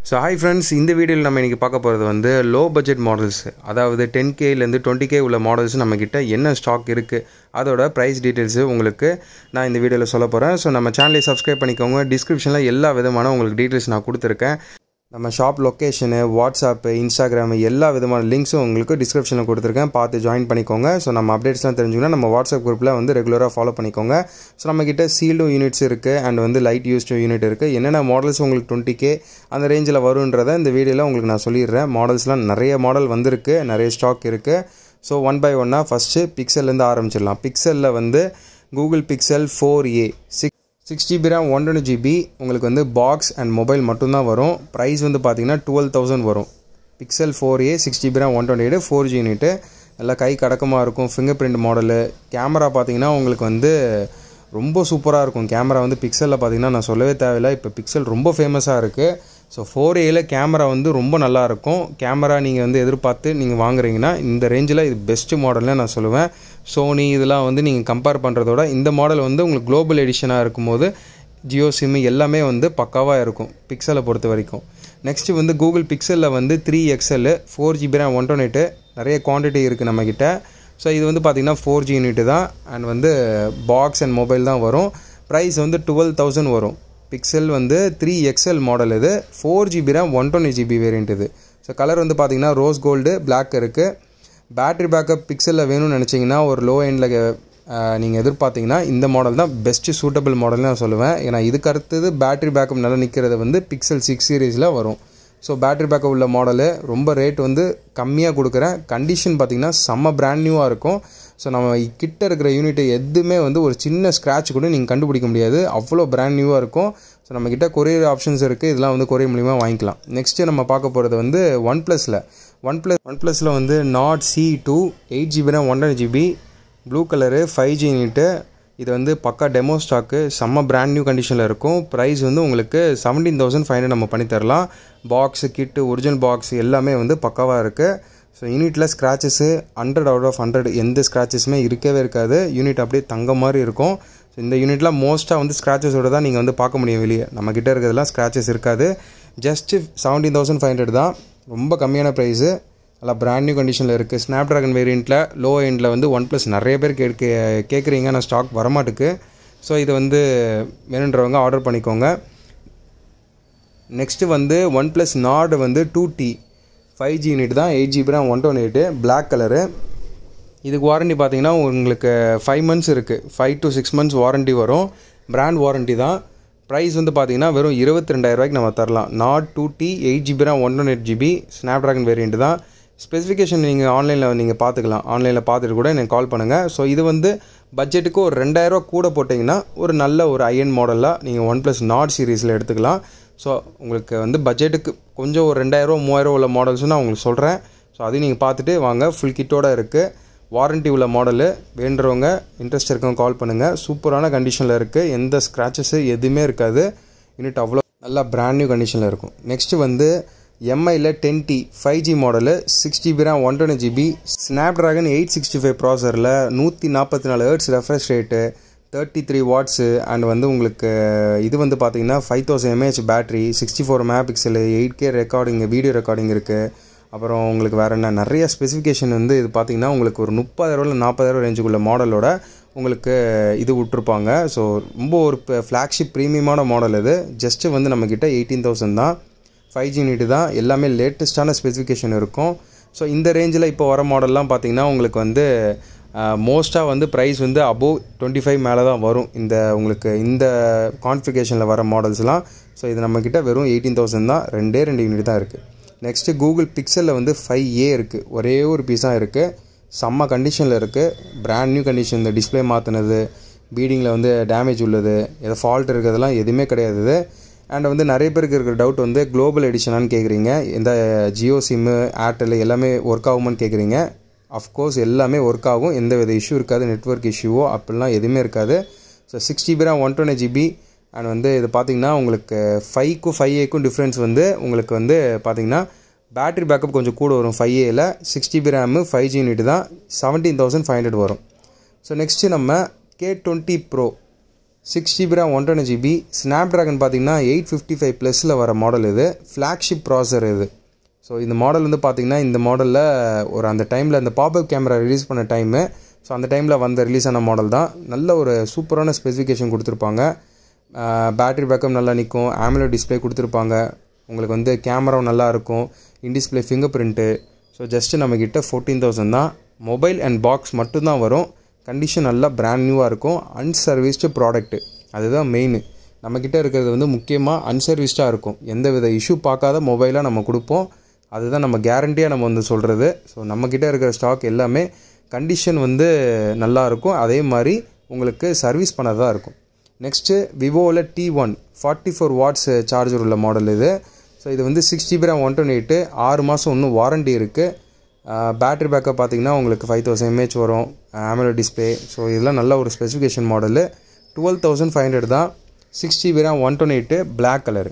so hi friends இந்த வீடியோவில் நம்ம இன்றைக்கி பார்க்க போகிறது வந்து லோ பட்ஜெட் மாடல்ஸ் அதாவது டென் கேலேருந்து டுவெண்ட்டி கே உள்ள மாடல்ஸ் நம்மக்கிட்ட என்ன ஸ்டாக் இருக்குது அதோட ப்ரைஸ் டீட்டெயில்ஸு உங்களுக்கு நான் இந்த வீடியோவில் சொல்ல போகிறேன் ஸோ நம்ம சேனலை சப்ஸ்கிரைப் பண்ணிக்கோங்க டிஸ்கிரிப்ஷனில் எல்லா விதமான உங்களுக்கு டீட்டெயில்ஸ் நான் கொடுத்துருக்கேன் நம்ம ஷாப் லொக்கேஷனு வாட்ஸ்அப்பு இன்ஸ்டாகிராமு எல்லா விதமான லிங்க்ஸும் உங்களுக்கு டிஸ்கிரிப்ஷனில் கொடுத்துருக்கேன் பார்த்து ஜாயின் பண்ணிக்கோங்க ஸோ நம்ம அப்டேட்ஸ்லாம் தெரிஞ்சுக்கணும் நம்ம வாட்ஸ்அப் குரூப்பில் வந்து ரெகுலராக ஃபாலோ பண்ணிக்கோங்க ஸோ நம்மக்கிட்ட சீல்டும் யூனிட்ஸ் இருக்குது அண்ட் வந்து லைட் யூஸ்டு யூனிட் இருக்குது என்னென்ன மாடல்ஸ் உங்களுக்கு டுவெண்ட்டி கே அந்த ரேஞ்சில் வருன்றதை இந்த வீடியோவில் உங்களுக்கு நான் சொல்லிடுறேன் மாடல்ஸ்லாம் நிறைய மாடல் வந்திருக்கு நிறைய ஸ்டாக் இருக்குது ஸோ ஒன் பை ஒன்னாக ஃபஸ்ட்டு பிக்சல்லேருந்து ஆரம்பிச்சிடலாம் பிக்சலில் வந்து Google Pixel four A six six GB RAM one twenty GB உங்களுக்கு வந்து பாக்ஸ் அண்ட் மொபைல் மட்டும்தான் வரும் ப்ரைஸ் வந்து பார்த்தீங்கன்னா டுவெல் தௌசண்ட் வரும் Pixel four A six GB RAM one twenty eight four G unit நல்லா கை கடக்கமாக இருக்கும் ஃபிங்கர் பிரிண்ட் மாடலு கேமரா பார்த்தீங்கன்னா உங்களுக்கு வந்து ரொம்ப சூப்பராக இருக்கும் கேமரா வந்து பிக்சலில் பார்த்தீங்கன்னா நான் சொல்லவே தேவையில்லை இப்போ பிக்சல் ரொம்ப ஃபேமஸாக இருக்குது ஸோ ஃபோர் ஏல கேமரா வந்து ரொம்ப நல்லாயிருக்கும் கேமரா நீங்கள் வந்து எதிர்பார்த்து நீங்கள் வாங்குறீங்கன்னா இந்த ரேஞ்சில் இது பெஸ்ட்டு மாடல்னு நான் சொல்லுவேன் சோனி இதெல்லாம் வந்து நீங்கள் கம்பேர் பண்ணுறதோட இந்த மாடல் வந்து உங்களுக்கு குளோபல் எடிஷனாக இருக்கும்போது ஜியோ சிம்மு எல்லாமே வந்து பக்காவாக இருக்கும் பிக்சலை பொறுத்த வரைக்கும் நெக்ஸ்ட்டு வந்து கூகுள் பிக்சலில் வந்து three XL four GB RAM one twenty நிறைய குவான்டிட்டி இருக்குது நம்மக்கிட்ட ஸோ இது வந்து பார்த்திங்கன்னா ஃபோர் ஜி யூனிட்டு தான் அண்ட் வந்து பாக்ஸ் அண்ட் மொபைல் தான் வரும் ப்ரைஸ் வந்து டுவெல் தௌசண்ட் வரும் பிக்சல் வந்து த்ரீ எக்ஸ்எல் மாடல் இது four GB RAM one twenty GB variant இது ஸோ கலர் வந்து பார்த்திங்கன்னா ரோஸ் கோல்டு பிளாக் இருக்குது பேட்ரி பேக்கப் பிக்சலில் வேணும்னு நினச்சிங்கன்னா ஒரு லோ எண்டில் நீங்கள் எதிர்பார்த்தீங்கன்னா இந்த மாடல் தான் பெஸ்ட்டு சூட்டபிள் மாடல்னு நான் சொல்லுவேன் ஏன்னா இதுக்கு அடுத்தது பேட்ரி பேக்கப் நல்லா நிற்கிறது வந்து பிக்சல் சிக்ஸ் சீரீஸில் வரும் ஸோ பேட்ரி பேக்கப் உள்ள மாடலு ரொம்ப ரேட் வந்து கம்மியாக கொடுக்குறேன் கண்டிஷன் பார்த்திங்கன்னா செம்ம பிராண்ட் நியூவாக இருக்கும் ஸோ நம்ம கிட்ட இருக்கிற யூனிட் எதுவுமே வந்து ஒரு சின்ன ஸ்க்ராட்ச் கூட நீங்கள் கண்டுபிடிக்க முடியாது அவ்வளோ பிராண்ட் நியூவாக இருக்கும் ஸோ நம்மக்கிட்ட கொரியர் ஆப்ஷன்ஸ் இருக்குது இதெல்லாம் வந்து கொரியர் மூலிமா வாங்கிக்கலாம் நெக்ஸ்ட்டு நம்ம பார்க்க போகிறது வந்து ஒன் ப்ளஸில் ஒன் ப்ளஸ் ஒன் ப்ளஸில் வந்து Nord CE two eight GB RAM one GB blue colour five G unit இது வந்து பக்கா டெமோ ஸ்டாக்கு செம்ம பிராண்ட் நியூ கண்டிஷனில் இருக்கும் ப்ரைஸ் வந்து உங்களுக்கு செவன்டீன் தௌசண்ட் ஃபைவ் ஹண்ட்ரட் நம்ம பண்ணித்தரலாம் பாக்ஸு கிட்டு ஒரிஜினல் பாக்ஸ் எல்லாமே வந்து பக்காவாக இருக்குது ஸோ யூனிட்டில் scratches hundred out of hundred எந்த ஸ்க்ராச்சஸுமே இருக்கவே இருக்காது யூனிட் அப்படியே தங்க மாதிரி இருக்கும் ஸோ இந்த யூனிட்லாம் மோஸ்ட்டாக வந்து ஸ்க்ராச்சஸோடு தான் நீங்கள் வந்து பார்க்க முடியும் வெளியே நம்மக்கிட்ட இருக்கிறதுலாம் ஸ்க்ராச்சஸ் இருக்காது just seventeen thousand five hundred தான் ரொம்ப கம்மியான ப்ரைஸு நல்லா பிராண்ட் நியூ கண்டிஷனில் இருக்குது ஸ்னாப் ட்ராகன் வேரியண்ட்டில் லோ எண்டில் வந்து ஒன் ப்ளஸ் நிறைய பேர் கேட்க கேட்குறீங்க நான் ஸ்டாக் வரமாட்டுக்கு ஸோ இது வந்து வேணுன்றவங்க ஆர்டர் பண்ணிக்கோங்க நெக்ஸ்ட்டு வந்து ஒன் ப்ளஸ் நாடு வந்து two T five G unit தான் எயிட் ஜிபி தான் one twenty eight black colour இதுக்கு வாரண்டி பார்த்தீங்கன்னா உங்களுக்கு ஃபைவ் மந்த்ஸ் இருக்குது five to six months warranty வரும் பிராண்ட் வாரண்டி தான் ப்ரைஸ் வந்து பார்த்தீங்கன்னா வெறும் இருபத்தி ரெண்டாயிரரூவாய்க்கு நம்ம தரலாம் Nord two T eight GB தான் one one eight GB Snapdragon variant தான் ஸ்பெசிஃபிகேஷன் நீங்கள் ஆன்லைனில் நீங்கள் பார்த்துக்கலாம் ஆன்லைனில் பார்த்துட்டு கூட எனக்கு கால் பண்ணுங்கள் ஸோ இது வந்து பட்ஜெட்டுக்கு ஒரு ரெண்டாயிரரூவா கூட போட்டிங்கன்னா ஒரு நல்ல ஒரு ஐஎன் மாடலாக நீங்கள் ஒன் ப்ளஸ் நாட் சீரீஸில் எடுத்துக்கலாம் ஸோ உங்களுக்கு வந்து பட்ஜெட்டுக்கு கொஞ்சம் ஒரு ரெண்டாயிரரூவா மூவாயிரம் உள்ள மாடல்ஸ் நான் உங்களுக்கு சொல்கிறேன் ஸோ அதையும் நீங்கள் பார்த்துட்டு வாங்க ஃபுல் கிட்டோட இருக்குது வாரண்ட்டி உள்ள மாடலு வேண்டுறவங்க இன்ட்ரெஸ்ட் இருக்கவங்க கால் பண்ணுங்கள் சூப்பரான கண்டிஷனில் இருக்குது எந்த ஸ்க்ராச்சஸு எதுவுமே இருக்காது யூனிட் அவ்வளோ நல்லா பிராண்ட் நியூ கண்டிஷனில் இருக்கும் நெக்ஸ்ட்டு வந்து எம்ஐயில் ten T five G model six GB RAM one twenty GB Snapdragon eight sixty five ப்ராசரில் நூற்றி நாற்பத்தி நாலு hertz refresh rate thirty three watts and வந்து உங்களுக்கு இது வந்து பார்த்தீங்கன்னா five thousand mAh battery sixty four mega pixel eight K recording video recording இருக்குது அப்புறம் உங்களுக்கு வேறு என்ன நிறைய ஸ்பெசிஃபிகேஷன் வந்து இது பார்த்தீங்கன்னா உங்களுக்கு ஒரு முப்பதாயிரம் இல்லை நாற்பதாயிரம் ரேஞ்சுக்குள்ள மாடலோட உங்களுக்கு இது விட்ருப்பாங்க ஸோ ரொம்ப ஒரு ஃப்ளாக்ஷிப் ப்ரீமியமான மாடல் இது ஜஸ்ட்டு வந்து நம்மக்கிட்ட எயிட்டீன் தௌசண்ட் தான் ஃபைவ் ஜி நீட்டு தான் எல்லாமே லேட்டஸ்ட்டான ஸ்பெசிஃபிகேஷன் இருக்கும் ஸோ இந்த ரேஞ்சில் இப்போ வர மாடல்லாம் பார்த்தீங்கன்னா உங்களுக்கு வந்து மோஸ்ட்டாக வந்து ப்ரைஸ் வந்து அபோவ் டுவெண்ட்டி ஃபைவ் மேலே தான் வரும் இந்த உங்களுக்கு இந்த கான்ஃபிகேஷனில் வர மாடல்ஸ்லாம் ஸோ இது நம்மக்கிட்ட வெறும் எயிட்டீன் தௌசண்ட் தான் ரெண்டே ரெண்டு யூனிட் தான் இருக்குது நெக்ஸ்ட்டு கூகுள் பிக்சலில் வந்து ஃபைவ் ஏ இருக்குது ஒரே ஒரு பீஸ் தான் இருக்குது செம்ம கண்டிஷனில் இருக்குது பிராண்ட் நியூ கண்டிஷன் இந்த டிஸ்பிளே மாற்றினது பீடிங்கில் வந்து டேமேஜ் உள்ளது ஏதோ ஃபால்ட் இருக்கிறதெல்லாம் எதுவுமே கிடையாது இது அண்ட் வந்து நிறைய பேருக்கு இருக்கிற டவுட் வந்து குளோபல் எடிஷனான்னு கேட்குறீங்க இந்த ஜியோ சிம்மு ஏர்டெல் எல்லாமே ஒர்க் ஆகுமான்னு கேட்குறீங்க அஃப்கோர்ஸ் எல்லாமே ஒர்க் ஆகும் எந்த வித இஷ்யூ இருக்காது நெட்ஒர்க் இஷ்யூவோ அப்படிலாம் எதுவுமே இருக்காது so six GB RAM one twenty GB and வந்து இது பார்த்திங்கன்னா உங்களுக்கு ஃபைவ்க்கும் ஃபைவ் ஏக்கும் டிஃப்ரென்ஸ் வந்து உங்களுக்கு வந்து பார்த்திங்கன்னா பேட்டரி பேக்கப் கொஞ்சம் கூட வரும் ஃபைவ் ஏயில் six GB RAM five G unit தான் செவன்டீன் தௌசண்ட் ஃபைவ் ஹண்ட்ரட் வரும் ஸோ நெக்ஸ்ட்டு நம்ம K twenty pro six GB RAM one twenty GB Snapdragon பார்த்தீங்கன்னா எயிட் ஃபிஃப்டி ஃபைவ் ப்ளஸில் வர மாடல் இது ஃப்ளாக்ஷிப் ப்ராசர் இது ஸோ இந்த மாடல் வந்து பார்த்திங்கன்னா இந்த மாடலில் ஒரு அந்த டைமில் அந்த பாப்அப் கேமரா ரிலீஸ் பண்ண டைமு ஸோ அந்த டைமில் வந்த ரிலீஸ் ஆன மாடல் தான் நல்ல ஒரு சூப்பரான ஸ்பெசிஃபிகேஷன் கொடுத்துருப்பாங்க பேட்டரி பேக்கப் நல்லா நிற்கும் ஆமுலோ டிஸ்பிளே கொடுத்துருப்பாங்க உங்களுக்கு வந்து கேமராவும் நல்லா இருக்கும் in display fingerprint so just நம்மக்கிட்ட ஃபோர்டீன் தௌசண்ட் தான் மொபைல் அண்ட் பாக்ஸ் மட்டும்தான் வரும் கண்டிஷன் நல்லா பிராண்ட் நியூவாக இருக்கும் அன்சர்வீஸ்டு ப்ராடக்ட்டு அதுதான் மெயின் நம்மக்கிட்ட இருக்கிறது வந்து முக்கியமாக அன்சர்வீஸ்டாக இருக்கும் எந்த வித இஷ்யூ பார்க்காத மொபைலாக நம்ம கொடுப்போம் அதுதான் நம்ம கேரண்டியாக நம்ம வந்து சொல்கிறது ஸோ நம்மக்கிட்ட இருக்கிற ஸ்டாக் எல்லாமே கண்டிஷன் வந்து நல்லா இருக்கும் அதே மாதிரி உங்களுக்கு சர்வீஸ் பண்ணதாக இருக்கும் நெக்ஸ்ட்டு விவோவில் T one forty four watts charger உள்ள மாடல் இது ஸோ இது வந்து six GB RAM one twenty eight ஆறு மாதம் இன்னும் வாரண்டி இருக்குது பேட்ரி பேக்கப் பார்த்தீங்கன்னா உங்களுக்கு ஃபைவ் தௌசண்ட் எம்ஏஹெச் வரும் ஆமலோ டிஸ்பிளே ஸோ இதெல்லாம் நல்ல ஒரு specification model twelve thousand five hundred தான் six GB RAM one twenty eight black colour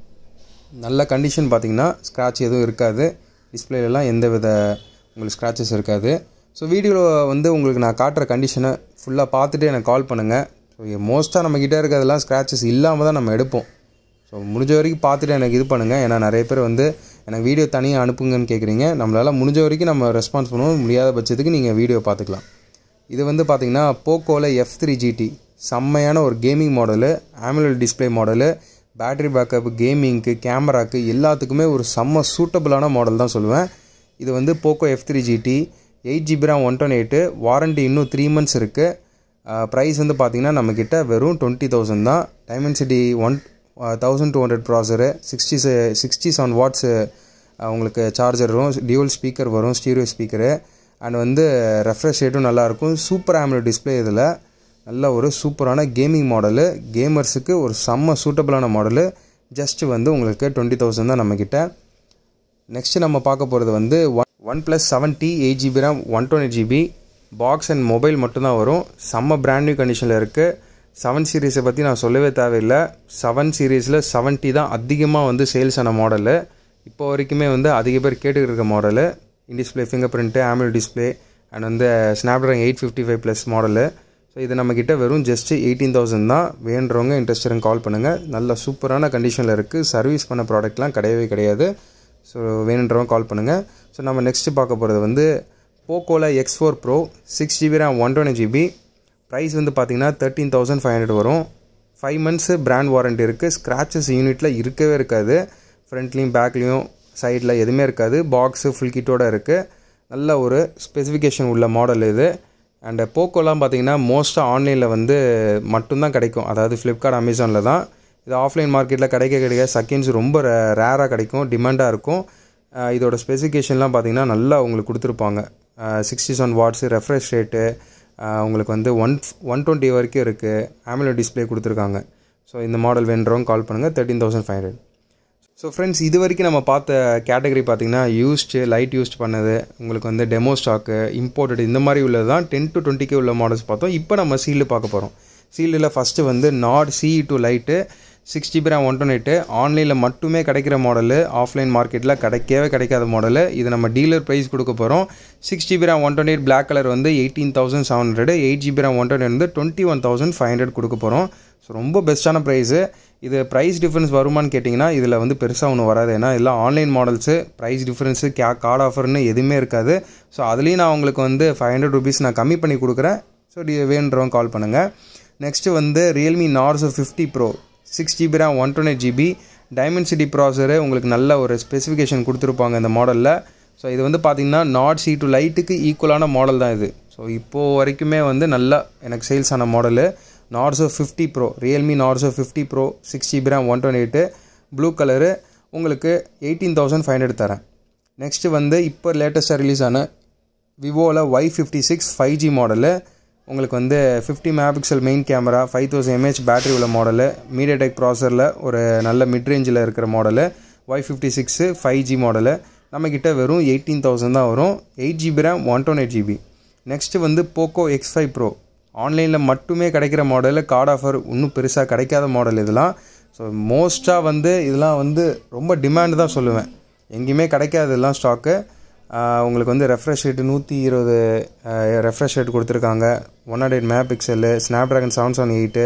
நல்ல கண்டிஷன் பார்த்தீங்கன்னா ஸ்க்ராட்ச் எதுவும் இருக்காது டிஸ்பிளேலலாம் எந்த வித உங்களுக்கு ஸ்க்ராச்சஸ் இருக்காது ஸோ வீடியோவில் வந்து உங்களுக்கு நான் காட்டுற கண்டிஷனை ஃபுல்லாக பார்த்துட்டு எனக்கு கால் பண்ணுங்கள் ஸோ மோஸ்ட்டாக நம்மக்கிட்ட இருக்கிறதெல்லாம் ஸ்க்ராச்சஸ் இல்லாமல் தான் நம்ம எடுப்போம் ஸோ முடிஞ்ச வரைக்கும் பார்த்துட்டு எனக்கு இது பண்ணுங்கள் ஏன்னா நிறைய பேர் வந்து எனக்கு வீடியோ தனியாக அனுப்புங்கன்னு கேட்குறீங்க நம்மளால் முடிஞ்ச வரைக்கும் நம்ம ரெஸ்பான்ஸ் பண்ணுவோம் முடியாத பட்சத்துக்கு நீங்கள் வீடியோ பார்த்துக்கலாம் இது வந்து பார்த்திங்கன்னா போக்கோவில் எஃப் த்ரீ ஜிடி செம்மையான ஒரு gaming model AMOLED display model battery backup கேமிங்க்கு கேமராக்கு எல்லாத்துக்குமே ஒரு செம்ம சூட்டபுளான மாடல் தான் சொல்லுவேன் இது வந்து Poco F three GT eight GB RAM one twenty eight warranty இன்னும் த்ரீ மந்த்ஸ் இருக்குது ப்ரைஸ் வந்து பார்த்திங்கன்னா நம்மக்கிட்ட வெறும் டுவெண்ட்டி தௌசண்ட் தான் Dimensity one thousand two hundred processor sixty sixty seven watts உங்களுக்கு சார்ஜர் வரும் டியூவல் ஸ்பீக்கர் வரும் ஸ்டீரியோ ஸ்பீக்கரு அண்ட் வந்து ரெஃப்ரெஷ் ரேட்டும் நல்லாயிருக்கும் சூப்பர் ஆம்லோ டிஸ்பிளே இதில் நல்ல ஒரு சூப்பரான கேமிங் மாடலு கேமர்ஸுக்கு ஒரு செம்ம சூட்டபிளான மாடலு ஜஸ்ட்டு வந்து உங்களுக்கு டுவெண்ட்டி தௌசண்ட் தான் நம்மக்கிட்ட நெக்ஸ்ட்டு நம்ம பார்க்க போகிறது வந்து one one plus seventy eight GB RAM one twenty GB box and mobile மட்டும்தான் வரும் செம்ம பிராண்ட் நியூ கண்டிஷனில் இருக்குது செவன் சீரீஸை பற்றி நான் சொல்லவே தேவையில்லை செவன் சீரீஸில் செவன்ட்டி தான் அதிகமாக வந்து சேல்ஸ் ஆன மாடலு இப்போ வரைக்குமே வந்து அதிக பேர் கேட்டுக்கிட்டு இருக்க model in display fingerprint AMOLED display and வந்து Snapdragon eight fifty five plus model so இது நம்மக்கிட்ட வெறும் ஜஸ்ட்டு எயிட்டீன் தௌசண்ட் தான் வேண்டுறவங்க இன்ட்ரெஸ்டடுங்க கால் பண்ணுங்கள் நல்ல சூப்பரான கண்டிஷனில் இருக்குது சர்வீஸ் பண்ண ப்ராடக்ட்லாம் கிடையவே கிடையாது ஸோ வேணுன்றவங்க கால் பண்ணுங்கள் ஸோ நம்ம நெக்ஸ்ட்டு பார்க்க போகிறது வந்து போக்கோவில் X four pro six GB RAM one twenty GB price வந்து பார்த்தீங்கன்னா தேர்ட்டீன் தௌசண்ட் ஃபைவ் ஹண்ட்ரட் வரும் ஃபைவ் மந்த்ஸு பிராண்ட் வாரண்ட்டி இருக்குது ஸ்க்ராச்சஸ் யூனிட்டில் இருக்கவே இருக்காது ஃப்ரண்ட்லேயும் பேக்லேயும் சைடில் எதுவுமே இருக்காது பாக்ஸு ஃபுல் கிட்டோடு இருக்குது நல்ல ஒரு ஸ்பெசிஃபிகேஷன் உள்ள மாடல் இது அண்ட் போக்கோலாம் பார்த்தீங்கன்னா மோஸ்ட்டாக ஆன்லைனில் வந்து மட்டும்தான் கிடைக்கும் அதாவது ஃப்ளிப்கார்ட் அமேசானில் தான் இது ஆஃப்லைன் மார்க்கெட்டில் கிடைக்க கிடைக்க செகண்ட்ஸ் ரொம்ப ரேராக கிடைக்கும் டிமாண்டாக இருக்கும் இதோட ஸ்பெசிஃபிகேஷன்லாம் பார்த்தீங்கன்னா நல்லா உங்களுக்கு கொடுத்துருப்பாங்க sixty seven watts refresh rate உங்களுக்கு வந்து ஒன் ஒன் டுவெண்ட்டி வரைக்கும் இருக்குது ஆமுலோ டிஸ்பிளே கொடுத்துருக்காங்க ஸோ இந்த மாடல் வேண்டுறவங்க கால் பண்ணுங்கள் thirteen thousand five hundred so friends இது வரைக்கும் நம்ம பார்த்த கேட்டகரி பார்த்தீங்கன்னா யூஸ்டு லைட் யூஸ்ட் பண்ணது உங்களுக்கு வந்து டெமோ ஸ்டாக்கு இம்போர்ட்டட் இந்த மாதிரி உள்ளது தான் டென் டு டுவெண்ட்டிக்கே உள்ள மாடல்ஸ் பார்த்தோம் இப்போ நம்ம சீல்டு பார்க்க போகிறோம் சீல்டில் ஃபஸ்ட்டு வந்து Nord CE two lite six GB RAM one twenty eight ஆன்லைனில் மட்டுமே கிடைக்கிற மாடலு ஆஃப்லைன் மார்க்கெட்டில் கிடைக்கவே கிடைக்காத மாடலு இது நம்ம டீலர் ப்ரைஸ் கொடுக்க போகிறோம் six GB RAM one twenty eight black colour வந்து eighteen thousand seven hundred eight GB RAM one twenty வந்து twenty one thousand five hundred கொடுக்க போகிறோம் ஸோ ரொம்ப பெஸ்ட்டான ப்ரைஸு இது ப்ரைஸ் டிஃப்ரென்ஸ் வருமானு கேட்டிங்கன்னா இதில் வந்து பெருசாக ஒன்றும் வராது ஏன்னா எல்லாம் online models price difference K card ஆஃபர்னு எதுவுமே இருக்காது ஸோ அதுலேயும் நான் உங்களுக்கு வந்து ஃபைவ் ஹண்ட்ரட் ருபீஸ் நான் கம்மி பண்ணி கொடுக்குறேன் ஸோ வேணுன்றவங்க கால் பண்ணுங்கள் நெக்ஸ்ட்டு வந்து Realme Narzo fifty pro six GB RAM one twenty GB Dimensity processor உங்களுக்கு நல்ல ஒரு ஸ்பெசிஃபிகேஷன் கொடுத்துருப்பாங்க இந்த மாடலில் ஸோ இது வந்து பார்த்திங்கன்னா நாட் சி டு லைட்டுக்கு ஈக்குவலான மாடல் தான் இது ஸோ இப்போது வரைக்குமே வந்து நல்லா எனக்கு சேல்ஸ் ஆன model Narzo fifty pro Realme Narzo fifty pro six GB RAM one twenty eight blue colour உங்களுக்கு எயிட்டீன் தௌசண்ட் ஃபைவ் ஹண்ட்ரட் தரேன் நெக்ஸ்ட்டு வந்து இப்போ லேட்டஸ்ட்டாக ரிலீஸ் ஆன விவோவில் Y fifty six five G model உங்களுக்கு வந்து fifty megapixel main camera five thousand mAh battery உள்ள மாடலு மீடியா டெக் ப்ராசரில் ஒரு நல்ல மிட் ரேஞ்சில் இருக்கிற model Y fifty six five G model நம்மக்கிட்ட வெறும் எயிட்டீன் தௌசண்ட் தான் வரும் eight GB RAM one twenty eight GB next வந்து போக்கோ எக்ஸ் ஃபைவ் ப்ரோ ஆன்லைனில் மட்டுமே கிடைக்கிற மாடலு கார்டு ஆஃபர் இன்னும் பெருசாக கிடைக்காத மாடல் இதெல்லாம் ஸோ மோஸ்ட்டாக வந்து இதெல்லாம் வந்து ரொம்ப டிமாண்ட் தான் சொல்லுவேன் எங்கேயுமே கிடைக்காது இதெல்லாம் ஸ்டாக்கு உங்களுக்கு வந்து ரெஃப்ரெஷ் ரேட்டு நூற்றி இருபது ரெஃப்ரெஷ் ரேட் கொடுத்துருக்காங்க one nought eight mega pixel Snapdragon seven seven eight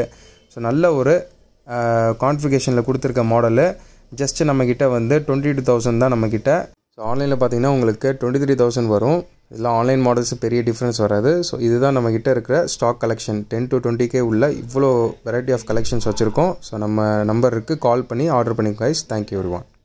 so நல்ல ஒரு கான்ஃபிகேஷனில் கொடுத்துருக்க மாடலு ஜஸ்ட் நம்மக்கிட்ட வந்து டுவெண்ட்டி டூ தௌசண்ட் தான் நம்மக்கிட்ட ஸோ ஆன்லைனில் பார்த்தீங்கன்னா உங்களுக்கு டுவெண்ட்டி த்ரீ தௌசண்ட் வரும் இதெல்லாம் ஆன்லைன் மாடல்ஸ் பெரிய டிஃப்ரென்ஸ் வராது ஸோ இதுதான் நம்மக்கிட்ட இருக்கிற stock collection ten to twenty K உள்ள இவ்வளோ வெரைட்டி ஆஃப் கலெக்ஷன்ஸ் வச்சுருக்கோம் ஸோ நம்ம நம்பருக்கு கால் பண்ணி ஆர்டர் பண்ணிக்கோ கைஸ் தேங்க்யூ ஒன்